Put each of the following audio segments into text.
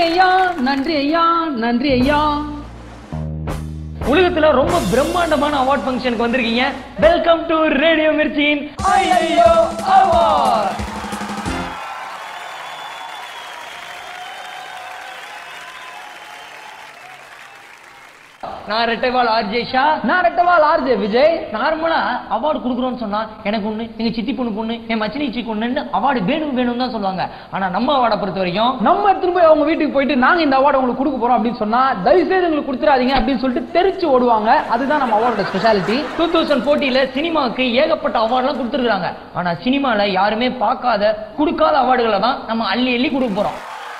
ஐயா நன்றி ஐயா நன்றி ஐயா உலகத்துல ரொம்ப பிரம்மாண்டமான அவார்ட் ஃபங்க்ஷனுக்கு வந்திருக்கீங்க வெல்கம் டு ரேடியோ மிர்ச்சியின் ஐயோ அவார்ட் நான் ரெட்டைவால் ஆர்ஜே ஷா நான் ரெட்டவால் ஆர்ஜே விஜய் நார்மலா அவார்டு கொடுக்குறோம்னு சொன்னா எனக்கு ஒண்ணு எங்க சித்தி பொண்ணு பொண்ணு என் மச்சினி சிக்கு ஒண்ணுன்னு அவார்டு வேணும் வேணும் தான் சொல்லுவாங்க ஆனா நம்ம அவார்டை பொறுத்த வரைக்கும் நம்ம எடுத்துட்டு போய் அவங்க வீட்டுக்கு போயிட்டு நாங்க இந்த அவார்டு உங்களுக்கு கொடுக்க போறோம் அப்படின்னு சொன்னா தயவு செய்து உங்களுக்கு கொடுத்துறாதீங்க அப்படின்னு சொல்லிட்டு தெரிச்சு ஓடுவாங்க அதுதான் நம்ம அவார்டோட ஸ்பெஷாலிட்டி டூ தௌசண்ட் ஃபோர்ட்டில சினிமாவுக்கு ஏகப்பட்ட அவார்ட்லாம் கொடுத்துருக்காங்க ஆனா சினிமால யாருமே பார்க்காத கொடுக்காத அவார்டுகளை தான் நம்ம அள்ளி அள்ளி கொடுக்க போறோம்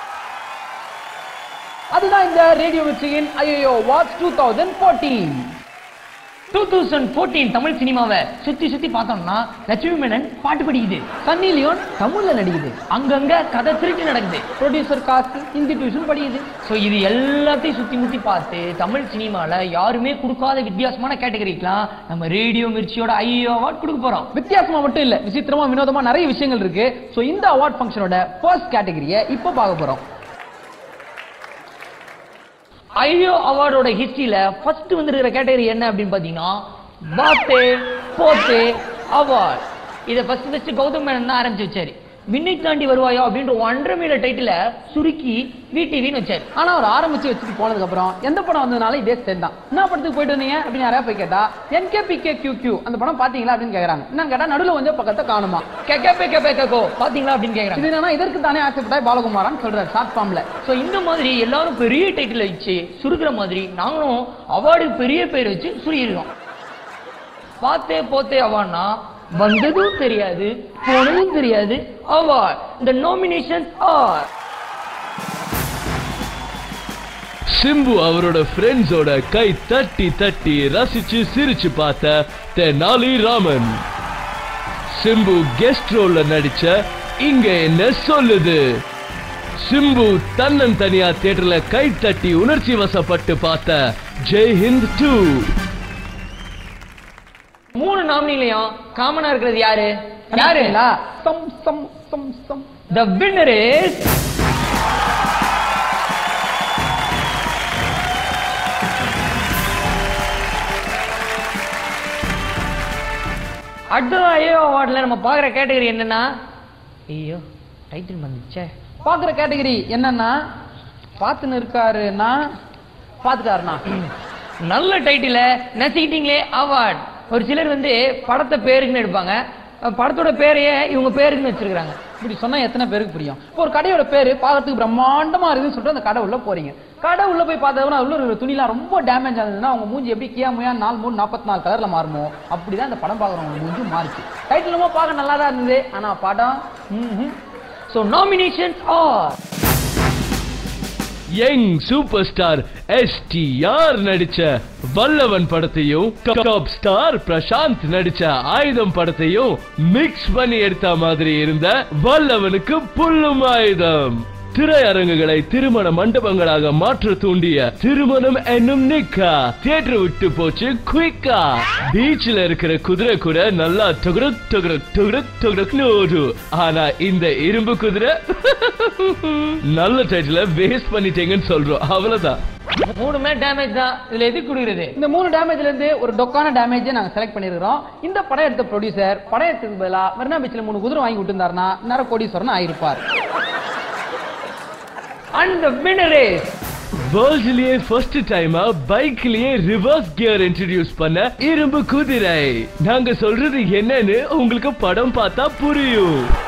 அதுதான் இந்த ரேடியோ மிர்ச்சியின் ஐயோ watch two thousand fourteen two thousand fourteen Tamil சினிமாவை சுத்தி சுத்தி பார்த்தோம்னா லட்சுமி மேனன் பாட்டு படிக்குது சன்னி லியோன் தமிழ்ல நடிக்குது அங்கங்க கதை திருட்டு நடக்குது ப்ரொடியூசர் காஸ்ட் ஹிந்தி டியூஷன் படிக்குது ஸோ இது எல்லாத்தையும் சுத்தி முத்தி பார்த்து தமிழ் சினிமால யாருமே கொடுக்காத வித்தியாசமான கேட்டகரிக்கெல்லாம் நம்ம ரேடியோ மிர்ச்சியோட ஐயோ அவார்ட் கொடுக்க போறோம் வித்தியாசமா மட்டும் இல்ல விசித்திரமா வினோதமா நிறைய விஷயங்கள் இருக்கு சோ இந்த அவார்ட் ஃபங்க்ஷனோட ஃபர்ஸ்ட் கேட்டகரியை இப்போ பார்க்க போறோம் ஐயோ அவார்டோட ஹிஸ்டரியில ஃபர்ஸ்ட் வந்திருக்கிற கேட்டகரி என்ன அப்படின்னு பாத்தீங்கன்னா பாத்தே போத்தே அவார்ட் இதை ஃபர்ஸ்ட் ஃபர்ஸ்ட் கௌதம் மேனன் தான் ஆரம்பிச்சு வச்சாரு விண்ணை தாண்டி வருவாயோ அப்படின்ற ஒன்றரை மீல டைட்டில சுருக்கி விடிவின்னு வச்சாரு ஆனா அவர் ஆரம்பிச்சு வச்சுட்டு போனதுக்கு அப்புறம் எந்த படம் வந்ததுனால இதே ஸ்டேட் தான் என்ன படத்துக்கு போயிட்டு வந்தீங்க அப்படின்னு யாராவது போய் கேட்டா என்கே பிகே கியூ கியூ அந்த படம் பாத்தீங்களா அப்படின்னு கேக்குறாங்க என்னன்னு கேட்டா நடுவுல வந்து பக்கத்தை காணுமா கேக்கே பேக்கே பேக்கோ பாத்தீங்களா அப்படின்னு கேக்குறாங்க இது என்னன்னா இதற்கு தானே ஆக்செப்டாய் பாலகுமாரான்னு சொல்றாரு ஷார்ட் ஃபார்ம்ல ஸோ இந்த மாதிரி எல்லாரும் பெரிய டைட்டில் வச்சு சுருக்கிற மாதிரி நாங்களும் அவார்டுக்கு பெரிய பேர் வச்சு சுருகிருக்கோம் பார்த்தே போத்தே அவார்ட்னா வந்ததும் தெரியாது போனதும் தெரியாது அவார்ட் இந்த நாமினேஷன் ஆர் சிம்பு அவரோட ஃப்ரெண்ட்ஸோட கை தட்டி தட்டி ரசிச்சு சிரிச்சு பார்த்த தெனாலி ராமன் சிம்பு கெஸ்ட் ரோல்ல நடிச்ச இங்க என்ன சொல்லுது சிம்பு தன்னன் தனியா தியேட்டர்ல கை தட்டி உணர்ச்சி வசப்பட்டு பார்த்த ஜெய் ஹிந்த் டூ மூணு நாமினிலையும் காமனா இருக்கிறது யாரு யாரு யாருங்களா some some some some the winner is அடுத்ததான் ஐயோ அவார்ட்ல நம்ம பார்க்குற கேட்டகரி என்னன்னா ஐயோ டைட்டில் வந்துச்சே பாக்குற கேட்டகரி என்னன்னா பாத்துன்னு இருக்காருன்னா பாத்துட்டாருனா நல்ல டைட்டில நசிக்கிட்டீங்களே அவார்ட் ஒரு சிலர் வந்து படத்தை பேருக்குன்னு எடுப்பாங்க அஹ் படத்தோட பேரையே இவங்க பேருக்குன்னு வச்சிருக்காங்க இப்படி சொன்னா எத்தனை பேருக்கு புரியும் இப்போ ஒரு கடையோட பேரு பார்க்கறதுக்கு பிரம்மாண்டமா இருக்குன்னு சொல்லிட்டு அந்த கடை உள்ள போறீங்க கடை உள்ள போய் பார்த்தா உள்ள இருக்கிற துணிலாம் ரொம்ப டேமேஜ் ஆனதுன்னா உங்க மூஞ்சி எப்படி கியா முயா நாலு மூணு நாற்பத்தி நாலு கலர்ல மாறுமோ அப்படிதான் அந்த படம் பார்க்குறவங்க மூஞ்சி மாறிச்சு டைட்டில் பார்க்க நல்லா தான் இருந்தது ஆனா படம் ம்ஹும். So nominations are young superstar STR நடிச்ச வல்லவன் படத்தையும் டாப் ஸ்டார் பிரசாந்த் நடிச்ச ஆயுதம் படத்தையும் மிக்ஸ் பண்ணி எடுத்த மாதிரி இருந்த வல்லவனுக்கு புல்லும் ஆயுதம் திரையரங்குகளை திருமண மண்டபங்களாக மாற்ற தூண்டிய திருமணம் என்னும் நிக்கா தியேட்டர் விட்டு போச்சு குயிக்கா பீச்ல இருக்கிற குதிரை கூட நல்லா டொகுரு டொகுரு டொகுரு டொகுருன்னு ஓடும் ஆனா இந்த இரும்பு குதிரை நல்ல டைட்டில வேஸ்ட் பண்ணிட்டீங்கன்னு சொல்றோம் அவ்வளவுதான் மூணுமே டேமேஜ் தான் இதுல எது கொடுக்குறது இந்த மூணு டேமேஜ்ல இருந்து ஒரு டொக்கான டேமேஜை நாங்க செலக்ட் பண்ணிருக்கிறோம் இந்த படம் எடுத்த ப்ரொடியூசர் படம் எடுத்ததுக்கு பதிலா மெரினா பீச்ல மூணு குதிரை வாங்கி விட்டுருந்தாருன்னா நேரம் கோடீஸ்வரன் ஆயிருப்பார் அண்ட் த வின்னர் இஸ் வேர்ல்ட்லயே ஃபர்ஸ்ட் டைமா பைக்லயே ரிவர்ஸ் கியர் இன்ட்ரடியூஸ் பண்ண இரும்பு குதிரை நாங்க சொல்றது என்னன்னு உங்களுக்கு படம் பார்த்தா புரியும்